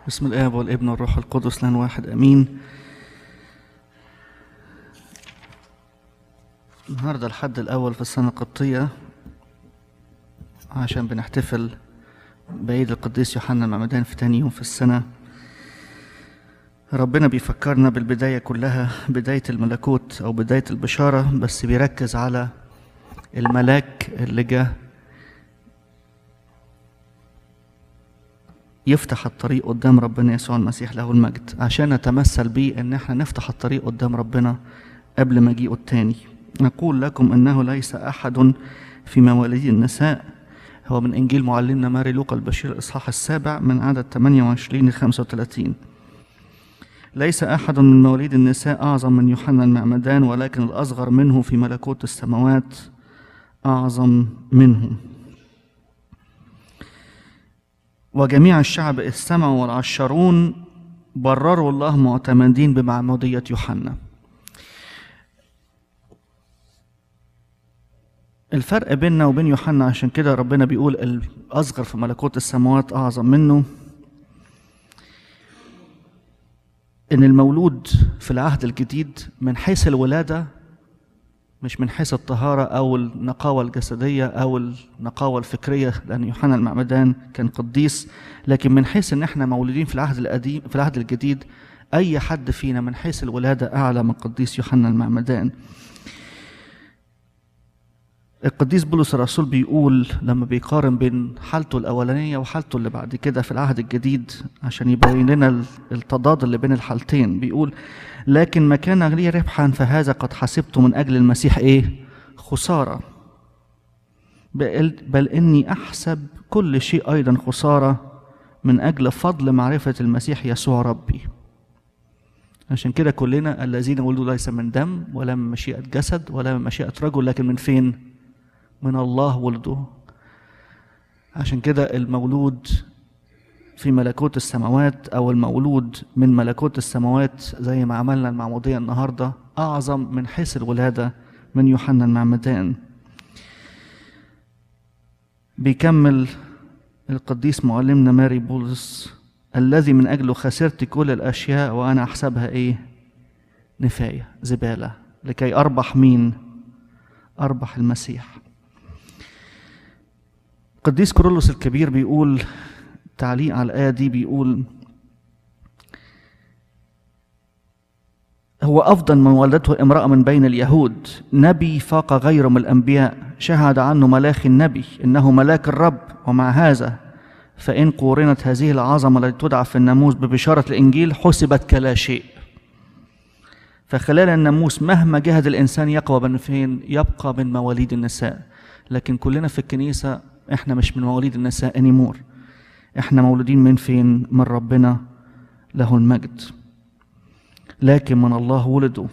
بسم الآب والابن والروح القدس لان واحد أمين النهاردة الحد الأول في السنة القبطية عشان بنحتفل بعيد القديس يوحنا المعمدان في تاني يوم في السنة ربنا بيفكرنا بالبداية كلها بداية الملكوت أو بداية البشارة بس بيركز على الملاك اللي جه يفتح الطريق قدام ربنا يسوع المسيح له المجد عشان نتمثل بيه ان احنا نفتح الطريق قدام ربنا قبل مجيئه التاني نقول لكم انه ليس احد في مواليد النساء هو من انجيل معلمنا ماري لوقا البشير الاصحاح السابع من عدد 28 ل 35 ليس احد من مواليد النساء اعظم من يوحنا المعمدان ولكن الاصغر منه في ملكوت السماوات اعظم منه وجميع الشعب إذ سمعوا والعشرون برروا الله معتمدين بمعمودية يوحنا الفرق بيننا وبين يوحنا عشان كده ربنا بيقول الأصغر في ملكوت السماوات أعظم منه إن المولود في العهد الجديد من حيث الولادة مش من حيث الطهارة أو النقاوة الجسدية أو النقاوة الفكرية لأن يوحنا المعمدان كان قديس لكن من حيث إن إحنا مولودين في العهد القديم في العهد الجديد أي حد فينا من حيث الولادة أعلى من قديس يوحنا المعمدان القديس بولس الرسول بيقول لما بيقارن بين حالته الأولانية وحالته اللي بعد كده في العهد الجديد عشان يبين لنا التضاد اللي بين الحالتين بيقول لكن ما كان لي ربحا فهذا قد حسبته من أجل المسيح إيه خسارة بل, بل إني أحسب كل شيء أيضا خسارة من أجل فضل معرفة المسيح يسوع ربي عشان كده كلنا الذين ولدوا ليس من دم ولا من مشيئة جسد ولا من مشيئة رجل لكن من فين؟ من الله ولده عشان كده المولود في ملكوت السماوات او المولود من ملكوت السماوات زي ما عملنا المعموديه النهارده اعظم من حيث الولاده من يوحنا المعمدان بيكمل القديس معلمنا ماري بولس الذي من اجله خسرت كل الاشياء وانا احسبها ايه نفايه زباله لكي اربح مين اربح المسيح القديس كورولوس الكبير بيقول تعليق على الآية دي بيقول هو أفضل من ولدته امرأة من بين اليهود نبي فاق غيره من الأنبياء شهد عنه ملاخ النبي إنه ملاك الرب ومع هذا فإن قورنت هذه العظمة التي تدعى في الناموس ببشارة الإنجيل حسبت كلا شيء فخلال الناموس مهما جهد الإنسان يقوى من فين يبقى من مواليد النساء لكن كلنا في الكنيسة احنا مش من مواليد النساء انيمور احنا مولودين من فين من ربنا له المجد لكن من الله ولدوا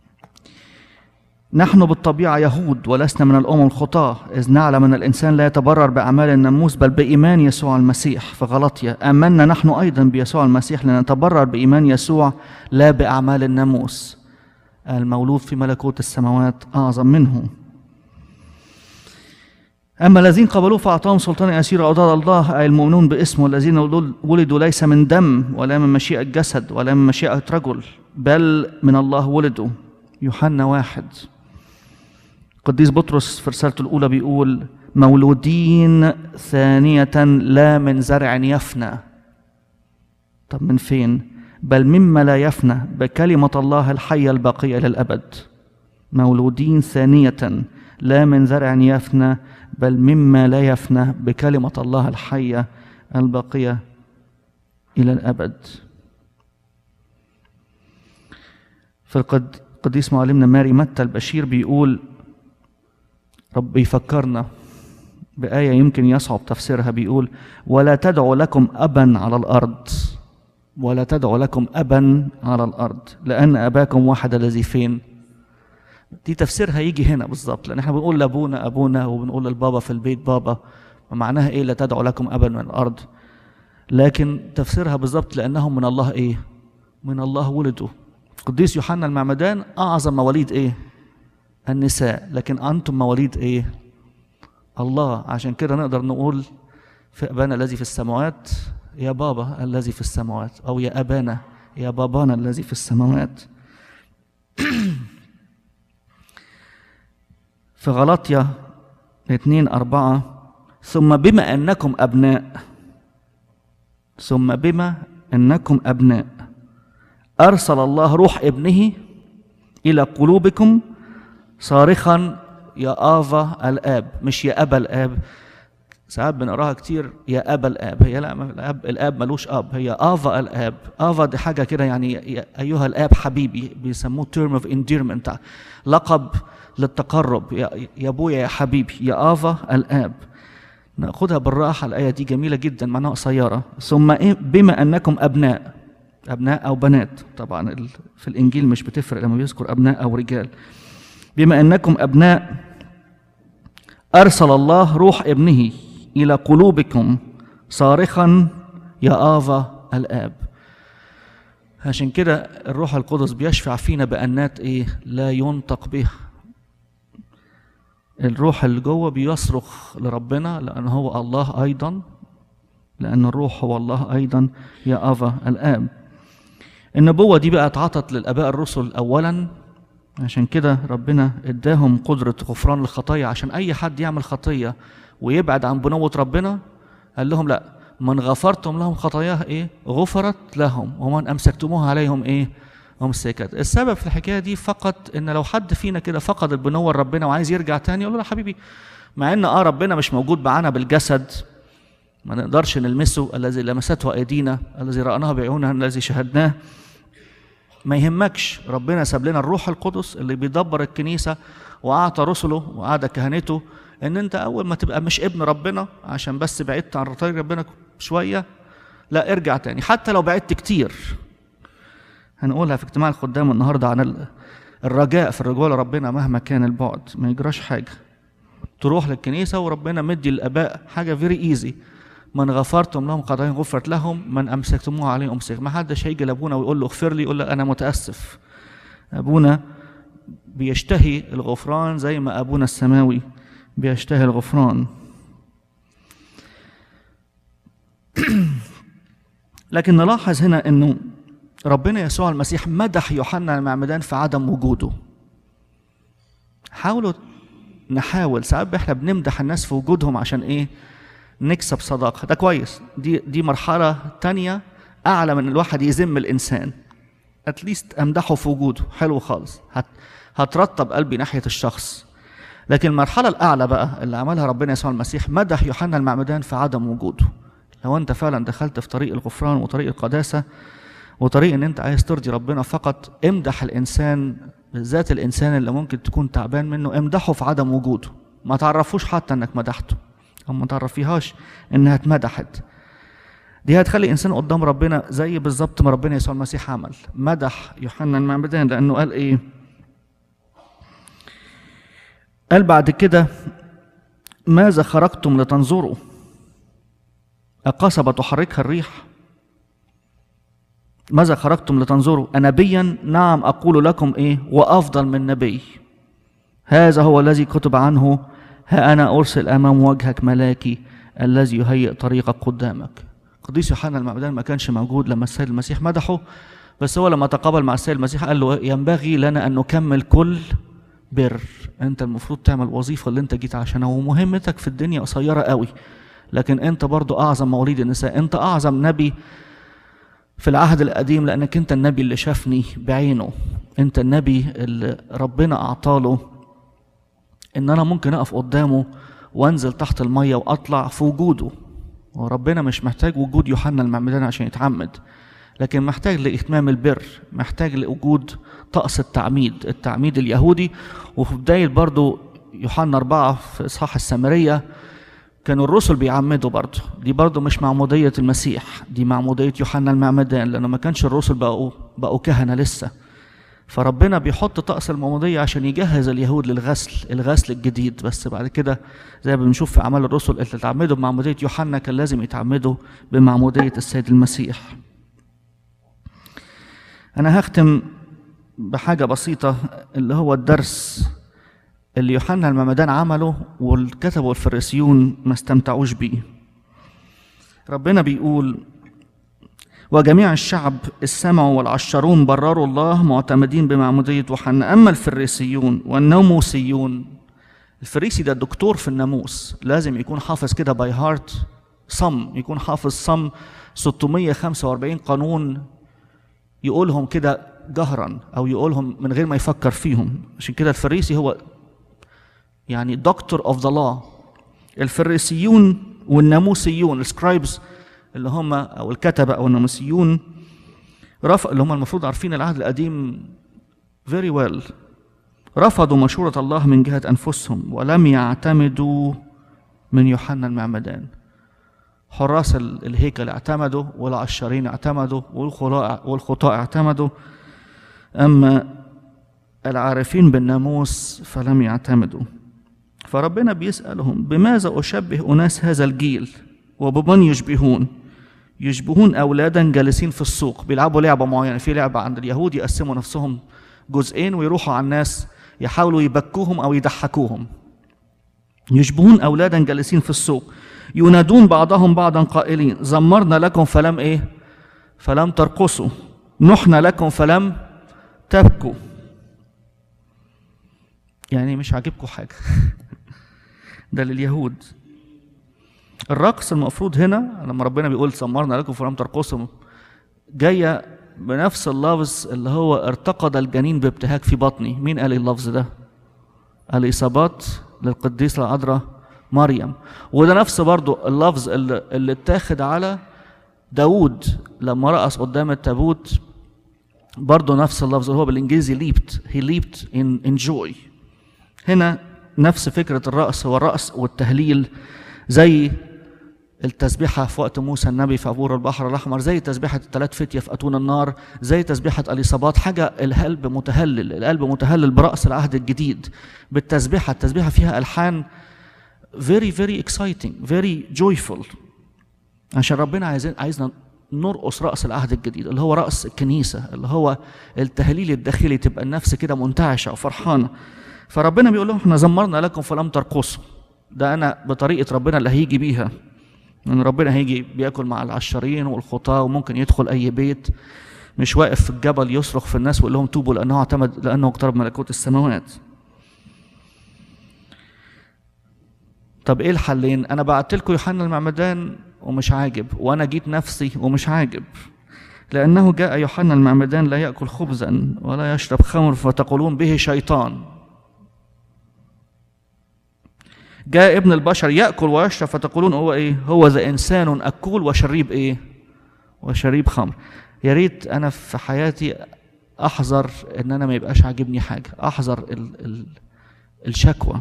نحن بالطبيعة يهود ولسنا من الأمم الخطاة إذ نعلم أن الإنسان لا يتبرر بأعمال الناموس بل بإيمان يسوع المسيح في غلطية آمنا نحن أيضا بيسوع المسيح لنتبرر بإيمان يسوع لا بأعمال الناموس المولود في ملكوت السماوات أعظم منه أما الذين قبلوه فأعطاهم سلطان أسير أضاد الله أي المؤمنون باسمه الذين ولدوا ليس من دم ولا من مشيئة جسد ولا من مشيئة رجل بل من الله ولدوا يوحنا واحد قديس بطرس في رسالته الأولى بيقول مولودين ثانية لا من زرع يفنى طب من فين؟ بل مما لا يفنى بكلمة الله الحية الباقية للأبد مولودين ثانية لا من زرع يفنى بل مما لا يفنى بكلمة الله الحية الباقية إلى الأبد فالقديس معلمنا ماري متى البشير بيقول رب يفكرنا بآية يمكن يصعب تفسيرها بيقول ولا تدعوا لكم أبا على الأرض ولا تدعوا لكم أبا على الأرض لأن أباكم واحد الذي فين دي تفسيرها يجي هنا بالظبط لان احنا بنقول لابونا ابونا وبنقول للبابا في البيت بابا معناها ايه لا تدعوا لكم ابا من الارض لكن تفسيرها بالظبط لانهم من الله ايه من الله ولدوا قديس يوحنا المعمدان اعظم مواليد ايه النساء لكن انتم مواليد ايه الله عشان كده نقدر نقول في ابانا الذي في السماوات يا بابا الذي في السماوات أو يا أبانا يا بابانا الذي في السماوات في غلطية اتنين أربعة ثم بما أنكم أبناء ثم بما أنكم أبناء أرسل الله روح ابنه إلى قلوبكم صارخا يا آفا الآب مش يا أبا الآب ساعات بنقراها كتير يا أبا الآب هي لا الآب الآب ملوش أب هي آفا الآب آفا دي حاجة كده يعني يا أيها الآب حبيبي بيسموه term of endearment لقب للتقرب يا يا أبويا يا حبيبي يا آفا الآب ناخدها بالراحة الآية دي جميلة جدا معناها قصيرة ثم إيه بما أنكم أبناء أبناء أو بنات طبعا ال- في الإنجيل مش بتفرق لما بيذكر أبناء أو رجال بما أنكم أبناء أرسل الله روح ابنه إلى قلوبكم صارخا يا آفا الآب عشان كده الروح القدس بيشفع فينا بأنات إيه لا ينطق بها الروح اللي جوه بيصرخ لربنا لأن هو الله أيضا لأن الروح هو الله أيضا يا آفا الآب النبوة دي بقى اتعطت للآباء الرسل أولا عشان كده ربنا اداهم قدرة غفران الخطايا عشان أي حد يعمل خطية ويبعد عن بنوة ربنا قال لهم لا من غفرتم لهم خطاياه ايه غفرت لهم ومن امسكتموها عليهم ايه امسكت السبب في الحكايه دي فقط ان لو حد فينا كده فقد البنوه لربنا وعايز يرجع تاني يقول له لا حبيبي مع ان اه ربنا مش موجود معانا بالجسد ما نقدرش نلمسه الذي لمسته ايدينا الذي راناه بعيوننا الذي شهدناه ما يهمكش ربنا ساب لنا الروح القدس اللي بيدبر الكنيسه واعطى رسله واعطى كهنته ان انت اول ما تبقى مش ابن ربنا عشان بس بعدت عن طريق ربنا شويه لا ارجع تاني حتى لو بعدت كتير هنقولها في اجتماع الخدام النهارده عن ال- الرجاء في الرجوع لربنا مهما كان البعد ما يجراش حاجه تروح للكنيسه وربنا مدي الاباء حاجه فيري ايزي من غفرتم لهم خطاياهم غفرت لهم من امسكتموها عليهم امسك ما حدش هيجي لابونا ويقول له اغفر لي يقول له انا متاسف ابونا بيشتهي الغفران زي ما ابونا السماوي بيشتهي الغفران لكن نلاحظ هنا انه ربنا يسوع المسيح مدح يوحنا المعمدان في عدم وجوده حاولوا نحاول ساعات احنا بنمدح الناس في وجودهم عشان ايه نكسب صداقه ده كويس دي دي مرحله تانية اعلى من الواحد يذم الانسان اتليست امدحه في وجوده حلو خالص هت هترطب قلبي ناحيه الشخص لكن المرحله الاعلى بقى اللي عملها ربنا يسوع المسيح مدح يوحنا المعمدان في عدم وجوده لو انت فعلا دخلت في طريق الغفران وطريق القداسه وطريق ان انت عايز ترضي ربنا فقط امدح الانسان بالذات الانسان اللي ممكن تكون تعبان منه امدحه في عدم وجوده ما تعرفوش حتى انك مدحته او ما تعرفيهاش انها اتمدحت دي هتخلي انسان قدام ربنا زي بالظبط ما ربنا يسوع المسيح عمل مدح يوحنا المعمدان لانه قال ايه قال بعد كده ماذا خرجتم لتنظروا أقصبة تحركها الريح ماذا خرجتم لتنظروا أنبيا نعم أقول لكم إيه وأفضل من نبي هذا هو الذي كتب عنه ها أنا أرسل أمام وجهك ملاكي الذي يهيئ طريقك قدامك قديس يوحنا المعمدان ما كانش موجود لما السيد المسيح مدحه بس هو لما تقابل مع السيد المسيح قال له ينبغي لنا أن نكمل كل بر انت المفروض تعمل الوظيفة اللي انت جيت عشانها ومهمتك في الدنيا قصيرة قوي لكن انت برضو اعظم مواليد النساء انت اعظم نبي في العهد القديم لانك انت النبي اللي شافني بعينه انت النبي اللي ربنا اعطاله ان انا ممكن اقف قدامه وانزل تحت المية واطلع في وجوده وربنا مش محتاج وجود يوحنا المعمدان عشان يتعمد لكن محتاج لإتمام البر محتاج لوجود طقس التعميد التعميد اليهودي وفي بداية برضو يوحنا أربعة في إصحاح السامرية كانوا الرسل بيعمدوا برضو دي برضو مش معمودية المسيح دي معمودية يوحنا المعمدان لأنه ما كانش الرسل بقوا بقوا كهنة لسه فربنا بيحط طقس المعمودية عشان يجهز اليهود للغسل الغسل الجديد بس بعد كده زي ما بنشوف في أعمال الرسل اللي اتعمدوا بمعمودية يوحنا كان لازم يتعمدوا بمعمودية السيد المسيح أنا هختم بحاجة بسيطة اللي هو الدرس اللي يوحنا المعمدان عمله والكتب والفريسيون ما استمتعوش بيه ربنا بيقول وجميع الشعب السمعوا والعشرون برروا الله معتمدين بمعمودية يوحنا أما الفريسيون والناموسيون الفريسي ده دكتور في الناموس لازم يكون حافظ كده باي هارت صم يكون حافظ صم 645 قانون يقولهم كده جهرا او يقولهم من غير ما يفكر فيهم عشان كده الفريسي هو يعني دكتور اوف ذا لا الفريسيون والناموسيون السكرايبز اللي هم او الكتبه او الناموسيون رفض اللي هم المفروض عارفين العهد القديم very well رفضوا مشورة الله من جهة أنفسهم ولم يعتمدوا من يوحنا المعمدان حراس ال- الهيكل اعتمدوا والعشارين اعتمدوا والخلاء- والخطاء اعتمدوا أما العارفين بالناموس فلم يعتمدوا فربنا بيسألهم بماذا أشبه أناس هذا الجيل وبمن يشبهون يشبهون أولادا جالسين في السوق بيلعبوا لعبة معينة في لعبة عند اليهود يقسموا نفسهم جزئين ويروحوا على الناس يحاولوا يبكوهم أو يضحكوهم يشبهون أولادا جالسين في السوق ينادون بعضهم بعضا قائلين زمرنا لكم فلم إيه فلم ترقصوا نحنا لكم فلم تبكوا يعني مش عاجبكم حاجة ده لليهود الرقص المفروض هنا لما ربنا بيقول سمرنا لكم فلم ترقصوا جاية بنفس اللفظ اللي هو ارتقد الجنين بابتهاج في بطني مين قال اللفظ ده الإصابات للقديسة العذراء مريم وده نفس برضو اللفظ اللي, اللي اتاخد على داود لما رقص قدام التابوت برضو نفس اللفظ اللي هو بالانجليزي ليبت هي ليبت ان ان جوي هنا نفس فكرة الرقص هو الرقص والتهليل زي التسبيحة في وقت موسى النبي في عبور البحر الأحمر زي تسبيحة الثلاث فتية في أتون النار زي تسبيحة اليصابات حاجة القلب متهلل القلب متهلل برأس العهد الجديد بالتسبيحة التسبيحة فيها ألحان very very exciting very joyful عشان ربنا عايزين عايزنا نرقص رأس العهد الجديد اللي هو رأس الكنيسة اللي هو التهليل الداخلي تبقى النفس كده منتعشة وفرحانة فربنا بيقول لهم احنا زمرنا لكم فلم ترقصوا ده انا بطريقة ربنا اللي هيجي بيها ان ربنا هيجي بياكل مع العشرين والخطاة وممكن يدخل اي بيت مش واقف في الجبل يصرخ في الناس ويقول لهم توبوا لانه اعتمد لانه اقترب ملكوت السماوات طب ايه الحلين انا بعت لكم يوحنا المعمدان ومش عاجب وانا جيت نفسي ومش عاجب لانه جاء يوحنا المعمدان لا ياكل خبزا ولا يشرب خمر فتقولون به شيطان جاء ابن البشر ياكل ويشرب فتقولون هو ايه هو ذا انسان اكول وشريب ايه وشريب خمر يا ريت انا في حياتي احذر ان انا ما يبقاش عاجبني حاجه احذر ال ال الشكوى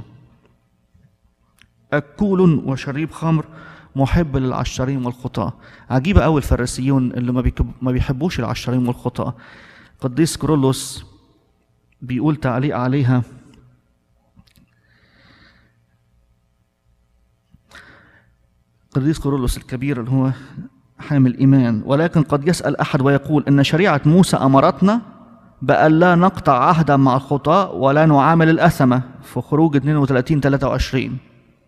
أكول وشريب خمر محب للعشارين والخطاة عجيبة أوي الفريسيون اللي ما, بيكب ما بيحبوش العشارين والخطاة قديس كرولوس بيقول تعليق عليها قديس كرولوس الكبير اللي هو حامل إيمان ولكن قد يسأل أحد ويقول إن شريعة موسى أمرتنا بأن لا نقطع عهدا مع الخطاة ولا نعامل الأثمة في خروج 32 23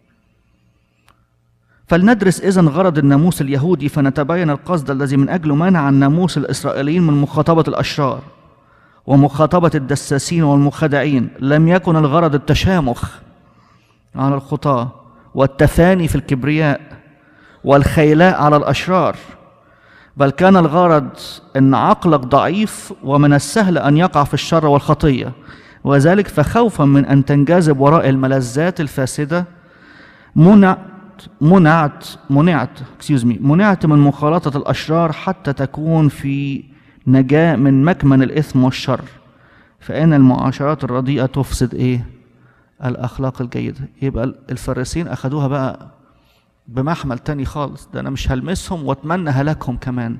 فلندرس إذا غرض الناموس اليهودي فنتبين القصد الذي من أجله منع الناموس الإسرائيليين من مخاطبة الأشرار ومخاطبة الدساسين والمخادعين لم يكن الغرض التشامخ على الخطاة والتفاني في الكبرياء والخيلاء على الأشرار بل كان الغرض أن عقلك ضعيف ومن السهل أن يقع في الشر والخطية وذلك فخوفا من أن تنجذب وراء الملذات الفاسدة منع منعت منعت excuse me منعت من مخالطة الأشرار حتى تكون في نجاة من مكمن الإثم والشر فإن المعاشرات الرديئة تفسد إيه؟ الأخلاق الجيدة يبقى الفريسين أخدوها بقى بمحمل تاني خالص ده أنا مش هلمسهم وأتمنى هلاكهم كمان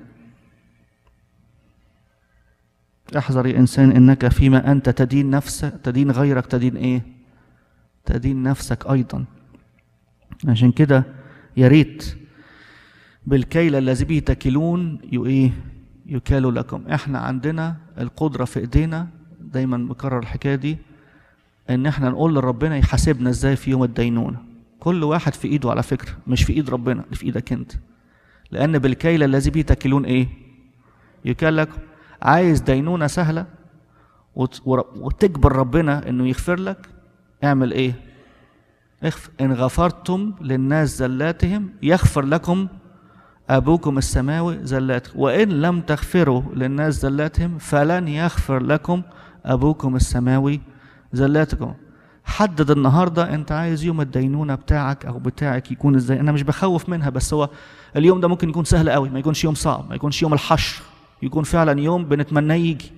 احذر يا إنسان إنك فيما أنت تدين نفسك تدين غيرك تدين إيه؟ تدين نفسك أيضا عشان كده يا ريت بالكيل الذي به تكلون يو ايه يكال لكم احنا عندنا القدره في ايدينا دايما بكرر الحكايه دي ان احنا نقول لربنا يحاسبنا ازاي في يوم الدينونه كل واحد في ايده على فكره مش في ايد ربنا اللي في ايدك انت لان بالكيل الذي به تكلون ايه يقول لك عايز دينونة سهلة وت- ور- وتجبر ربنا انه يغفر لك اعمل ايه اغفر ان غفرتم للناس زلاتهم يغفر لكم ابوكم السماوي زلاتكم وان لم تغفروا للناس زلاتهم فلن يغفر لكم ابوكم السماوي زلاتكم حدد النهارده انت عايز يوم الدينونه بتاعك او بتاعك يكون ازاي انا مش بخوف منها بس هو اليوم ده ممكن يكون سهل قوي ما يكونش يوم صعب ما يكونش يوم الحشر يكون فعلا يوم بنتمناه يجي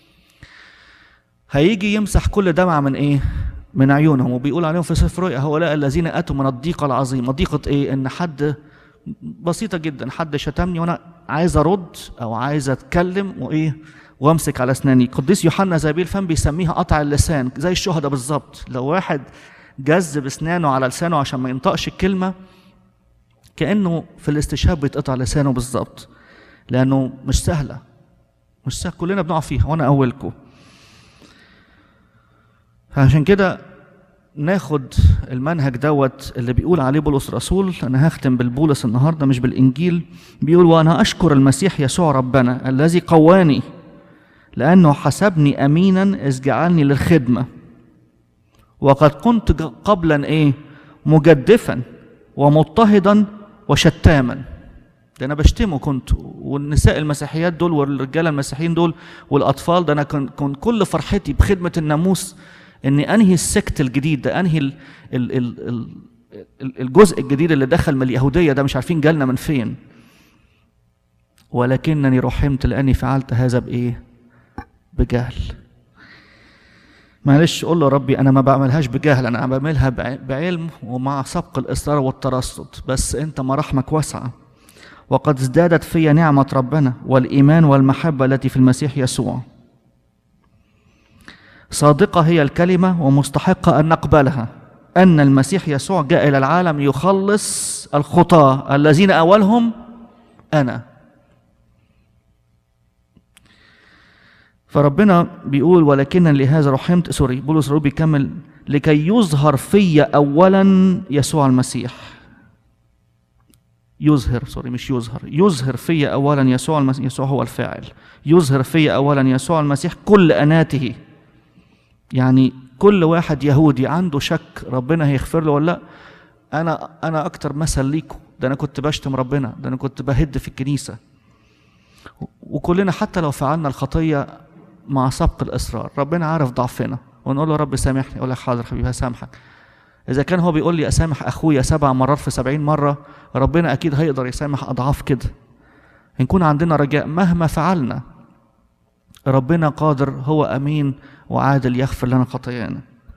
هيجي يمسح كل دمعة من ايه من عيونهم وبيقول عليهم في سفر رؤيا هؤلاء الذين اتوا من الضيقه العظيمه ضيقه ايه ان حد بسيطه جدا حد شتمني وانا عايز ارد او عايز اتكلم وايه وامسك على اسناني قديس يوحنا زابيل فم بيسميها قطع اللسان زي الشهداء بالظبط لو واحد جز باسنانه على لسانه عشان ما ينطقش الكلمه كانه في الاستشهاد بيتقطع لسانه بالظبط لانه مش سهله مش سهل كلنا بنقع فيها وانا اولكم عشان كده ناخد المنهج دوت اللي بيقول عليه بولس رسول انا هختم بالبولس النهارده مش بالانجيل بيقول وانا اشكر المسيح يسوع ربنا الذي قواني لانه حسبني امينا اذ جعلني للخدمه وقد كنت ج- قبلا ايه مجدفا ومضطهدا وشتاما ده انا بشتمه كنت والنساء المسيحيات دول والرجاله المسيحيين دول والاطفال ده انا كان كان كل فرحتي بخدمه الناموس اني انهي السكت الجديد ده انهي ال ال ال ال ال- الجزء الجديد اللي دخل من اليهوديه ده مش عارفين جالنا من فين ولكنني رحمت لاني فعلت هذا بايه بجهل معلش قول له ربي انا ما بعملهاش بجهل انا بعملها بع- بعلم ومع سبق الاصرار والترصد بس انت مراحمك واسعه وقد ازدادت في نعمه ربنا والايمان والمحبه التي في المسيح يسوع صادقه هي الكلمه ومستحقه ان نقبلها ان المسيح يسوع جاء الى العالم يخلص الخطاه الذين اولهم انا فربنا بيقول ولكن لهذا رحمت سوري بولس الرسول بيكمل لكي يظهر في اولا يسوع المسيح يظهر سوري مش يظهر يظهر في اولا يسوع المسيح يسوع هو الفاعل يظهر في اولا يسوع المسيح كل اناته يعني كل واحد يهودي عنده شك ربنا هيغفر له ولا لا انا انا اكتر مثل ليكم ده انا كنت بشتم ربنا ده انا كنت بهد في الكنيسه وكلنا حتى لو فعلنا الخطيه مع سبق الاصرار ربنا عارف ضعفنا ونقول له رب سامحني يقول لك حاضر حبيبي هسامحك اذا كان هو بيقول لي اسامح اخويا سبع مرات في سبعين مره ربنا اكيد هيقدر يسامح اضعاف كده نكون عندنا رجاء مهما فعلنا ربنا قادر هو امين وعادل يغفر لنا خطايانا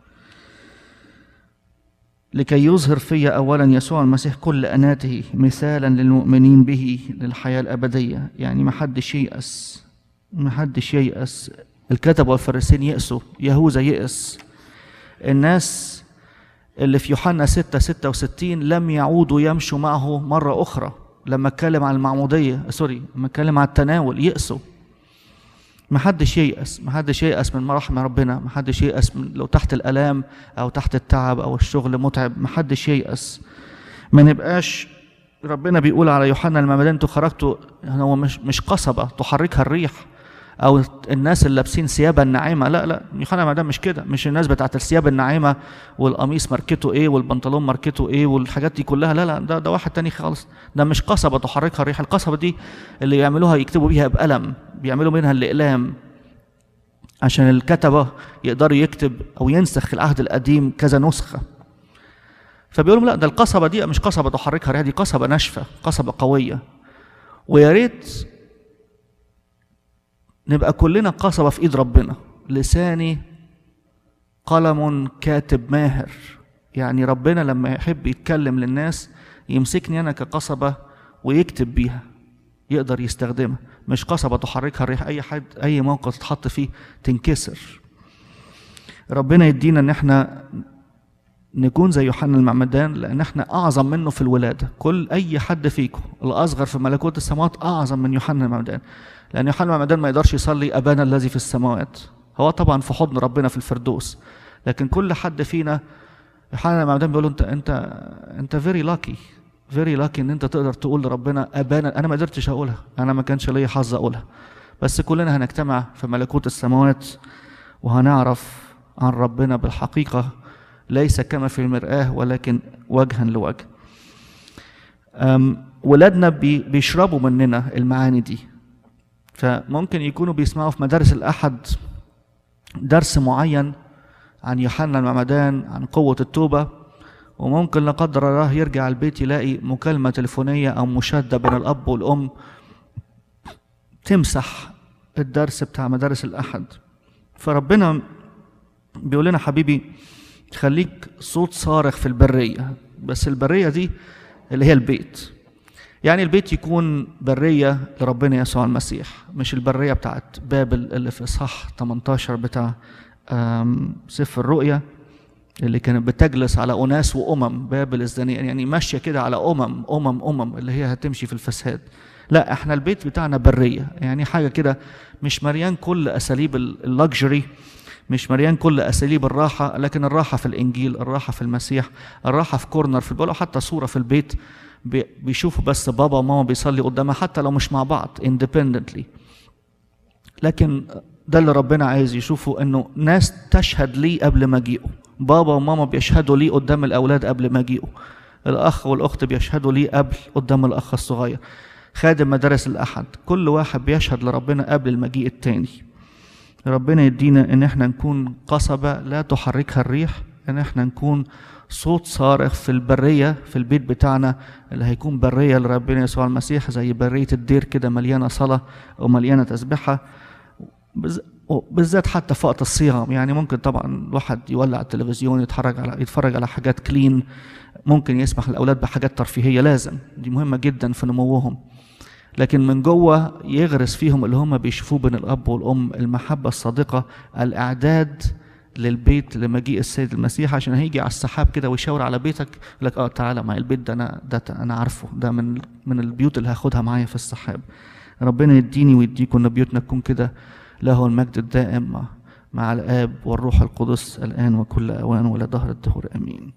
لكي يظهر في اولا يسوع المسيح كل اناته مثالا للمؤمنين به للحياه الابديه يعني ما حدش ييأس ما حدش ييأس الكتب والفريسين يأسوا يهوذا يأس الناس اللي في يوحنا 6 66 لم يعودوا يمشوا معه مرة أخرى لما اتكلم عن المعمودية سوري لما اتكلم عن التناول يأسوا ما حدش ييأس ما حدش ييأس من مراحم ربنا ما حدش ييأس من لو تحت الآلام أو تحت التعب أو الشغل متعب ما حدش ييأس ما نبقاش ربنا بيقول على يوحنا المعمدان انتوا خرجتوا هو مش مش قصبة تحركها الريح او الناس اللي لابسين ثيابا ناعمه لا لا يوحنا المعمدان مش كده مش الناس بتاعت الثياب الناعمه والقميص ماركته ايه والبنطلون ماركته ايه والحاجات دي كلها لا لا ده ده واحد تاني خالص ده مش قصبه تحركها الريح القصبه دي اللي يعملوها يكتبوا بيها بقلم بيعملوا منها الاقلام عشان الكتبه يقدروا يكتب او ينسخ العهد القديم كذا نسخه فبيقولوا لا ده القصبه دي مش قصبه تحركها الريح دي قصبه ناشفه قصبه قويه ويا ريت نبقى كلنا قصبة في ايد ربنا لساني قلم كاتب ماهر يعني ربنا لما يحب يتكلم للناس يمسكني انا كقصبة ويكتب بيها يقدر يستخدمها مش قصبة تحركها الريح اي حد اي موقف تتحط فيه تنكسر ربنا يدينا ان احنا نكون زي يوحنا المعمدان لان احنا اعظم منه في الولاده كل اي حد فيكم الاصغر في ملكوت السماوات اعظم من يوحنا المعمدان لان يوحنا المعمدان ما يقدرش يصلي ابانا الذي في السماوات هو طبعا في حضن ربنا في الفردوس لكن كل حد فينا يوحنا المعمدان بيقول له انت انت انت فيري لاكي فيري لاكي ان انت تقدر تقول لربنا ابانا انا ما قدرتش اقولها انا ما كانش ليا حظ اقولها بس كلنا هنجتمع في ملكوت السماوات وهنعرف عن ربنا بالحقيقة ليس كما في المرآة ولكن وجها لوجه أم، ولادنا بي- بيشربوا مننا المعاني دي فممكن يكونوا بيسمعوا في مدارس الأحد درس معين عن يوحنا المعمدان عن قوة التوبة وممكن لا قدر الله يرجع البيت يلاقي مكالمة تليفونية أو مشادة بين الأب والأم تمسح الدرس بتاع مدارس الأحد فربنا بيقول لنا حبيبي خليك صوت صارخ في البرية بس البرية دي اللي هي البيت يعني البيت يكون برية لربنا يسوع المسيح مش البرية بتاعت بابل اللي في إصحاح 18 بتاع آم، سفر الرؤيا اللي كانت بتجلس على أناس وأمم بابل الزانية يعني ماشية كده على أمم أمم أمم اللي هي هتمشي في الفساد لا احنا البيت بتاعنا برية يعني حاجة كده مش مليان كل أساليب اللكجري مش مليان كل أساليب الراحة لكن الراحة في الإنجيل الراحة في المسيح الراحة في كورنر في البيت حتى صورة في البيت بي- بيشوفوا بس بابا وماما بيصلي قدامها حتى لو مش مع بعض independently لكن ده اللي ربنا عايز يشوفه انه ناس تشهد لي قبل مجيئه بابا وماما بيشهدوا لي قدام الاولاد قبل مجيئه الاخ والاخت بيشهدوا لي قبل قدام الاخ الصغير خادم مدارس الاحد كل واحد بيشهد لربنا قبل المجيء التاني ربنا يدينا ان احنا نكون قصبة لا تحركها الريح ان احنا نكون صوت صارخ في البرية في البيت بتاعنا اللي هيكون برية لربنا يسوع المسيح زي برية الدير كده مليانة صلاة ومليانة تسبحة بز- بالذات حتى في وقت الصيام يعني ممكن طبعا الواحد يولع التلفزيون يتفرج على يتفرج على حاجات كلين ممكن يسمح للاولاد بحاجات ترفيهيه لازم دي مهمه جدا في نموهم لكن من جوه يغرس فيهم اللي هم بيشوفوه بين الاب والام المحبه الصادقه الاعداد للبيت لمجيء السيد المسيح عشان هيجي على السحاب كده ويشاور على بيتك يقول لك اه تعالى ما البيت ده انا ده انا عارفه ده من من البيوت اللي هاخدها معايا في السحاب ربنا يديني ويديكم ان بيوتنا تكون كده له المجد الدائم مع- مع الاب والروح القدس الان وكل اوان ولا دهر الدهور امين